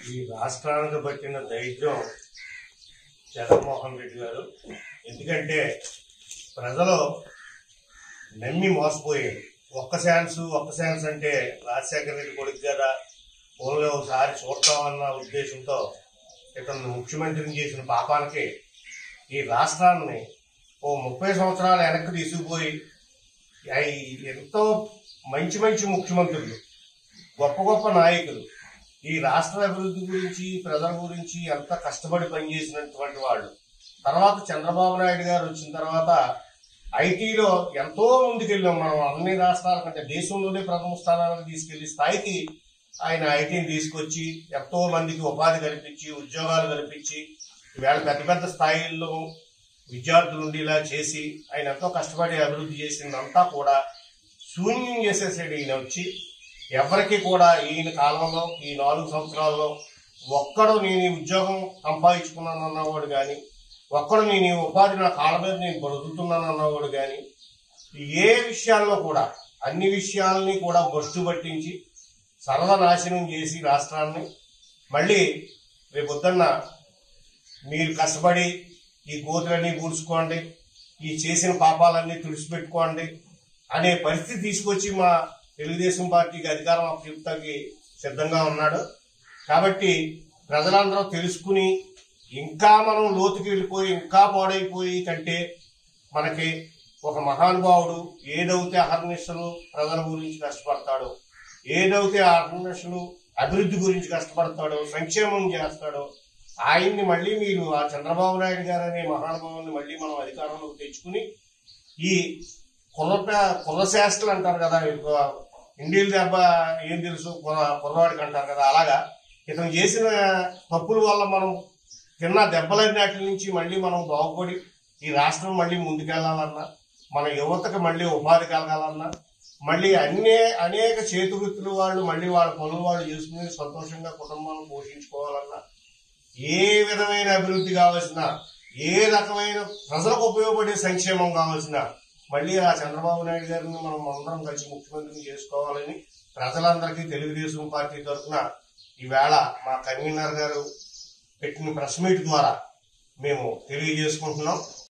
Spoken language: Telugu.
ఈ రాష్ట్రానికి పట్టిన దైత్యం జగన్మోహన్ రెడ్డి గారు ఎందుకంటే ప్రజలు నమ్మి మోసపోయారు ఒక్క ఛాన్స్ ఒక్క ఛాన్స్ అంటే రాజశేఖర రెడ్డి కొడుకు కదా ఓన్లీ ఒకసారి చూడటామన్న ఉద్దేశంతో ఇతను ముఖ్యమంత్రిని చేసిన పాపానికి ఈ రాష్ట్రాన్ని ఓ ముప్పై సంవత్సరాలు వెనక్కి తీసుకుపోయి ఐ- ఎంతో మంచి మంచి ముఖ్యమంత్రులు గొప్ప గొప్ప నాయకులు ఈ రాష్ట్ర అభివృద్ధి గురించి ప్రజల గురించి ఎంత కష్టపడి పనిచేసినటువంటి వాళ్ళు తర్వాత చంద్రబాబు నాయుడు గారు వచ్చిన తర్వాత ఐటీలో ఎంతో ముందుకెళ్ళాం మనం అన్ని రాష్ట్రాల కంటే దేశంలోనే ప్రథమ స్థానానికి తీసుకెళ్లి స్థాయికి ఆయన ఐటీని తీసుకొచ్చి ఎంతో మందికి ఉపాధి కల్పించి ఉద్యోగాలు కల్పించి ఈవేళ పెద్ద పెద్ద స్థాయిల్లో విద్యార్థులు ఉండేలా చేసి ఆయన ఎంతో కష్టపడి అభివృద్ధి చేసిందంతా కూడా శూన్యం చేసేసాడు ఈయన వచ్చి ఎవరికి కూడా ఈయన కాలంలో ఈ నాలుగు సంవత్సరాల్లో ఒక్కడు నేను ఈ ఉద్యోగం సంపాదించుకున్నాను అన్నవాడు కానీ ఒక్కడు నేను ఈ ఉపాధి నా కాళ్ళ మీద నేను బ్రతుకుతున్నాను అన్నవాడు కానీ ఏ విషయాల్లో కూడా అన్ని విషయాల్ని కూడా బొస్టు పట్టించి సర్వనాశనం చేసి రాష్ట్రాన్ని మళ్ళీ రేపొద్దున్న మీరు కష్టపడి ఈ గోతులన్నీ పూడ్చుకోండి ఈ చేసిన పాపాలన్నీ తుడిచిపెట్టుకోండి అనే పరిస్థితి తీసుకొచ్చి మా తెలుగుదేశం పార్టీకి అధికారం అప్పచెప్తాకి సిద్ధంగా ఉన్నాడు కాబట్టి ప్రజలందరూ తెలుసుకుని ఇంకా మనం లోతుకి వెళ్ళిపోయి ఇంకా పాడైపోయి కంటే మనకి ఒక మహానుభావుడు ఏదైతే అహర్నిశలు ప్రజల గురించి కష్టపడతాడో ఏదైతే అహర్నిశలు అభివృద్ధి గురించి కష్టపడతాడో సంక్షేమం చేస్తాడో ఆయన్ని మళ్ళీ మీరు ఆ చంద్రబాబు నాయుడు గారు అనే మహానుభావుని మళ్ళీ మనం అధికారంలోకి తెచ్చుకుని ఈ కుర్ర కుర్రశాస్త్రులు అంటారు కదా ఎక్కువ ఇండియన్ దెబ్బ ఏం తెలుసు కుర్ర కుర్రవాడికి అంటారు కదా అలాగా ఇతను చేసిన తప్పుల వల్ల మనం తిన్న దెబ్బలన్నిటి నుంచి మళ్ళీ మనం బాగుపడి ఈ రాష్ట్రం మళ్ళీ ముందుకెళ్లాలన్నా మన యువతకు మళ్ళీ ఉపాధి కలగాలన్నా మళ్ళీ అన్నే అనేక చేతివృత్తులు వాళ్ళు మళ్ళీ వాళ్ళ పనులు వాళ్ళు చేసుకుని సంతోషంగా కుటుంబాలను పోషించుకోవాలన్నా ఏ విధమైన అభివృద్ధి కావాల్సిన ఏ రకమైన ప్రజలకు ఉపయోగపడే సంక్షేమం కావాల్సిన మళ్ళీ ఆ చంద్రబాబు నాయుడు గారిని మనం అందరం కలిసి ముఖ్యమంత్రిని చేసుకోవాలని ప్రజలందరికీ తెలుగుదేశం పార్టీ తరఫున ఈవేళ మా కన్వీనర్ గారు పెట్టిన ప్రెస్ మీట్ ద్వారా మేము తెలియజేసుకుంటున్నాం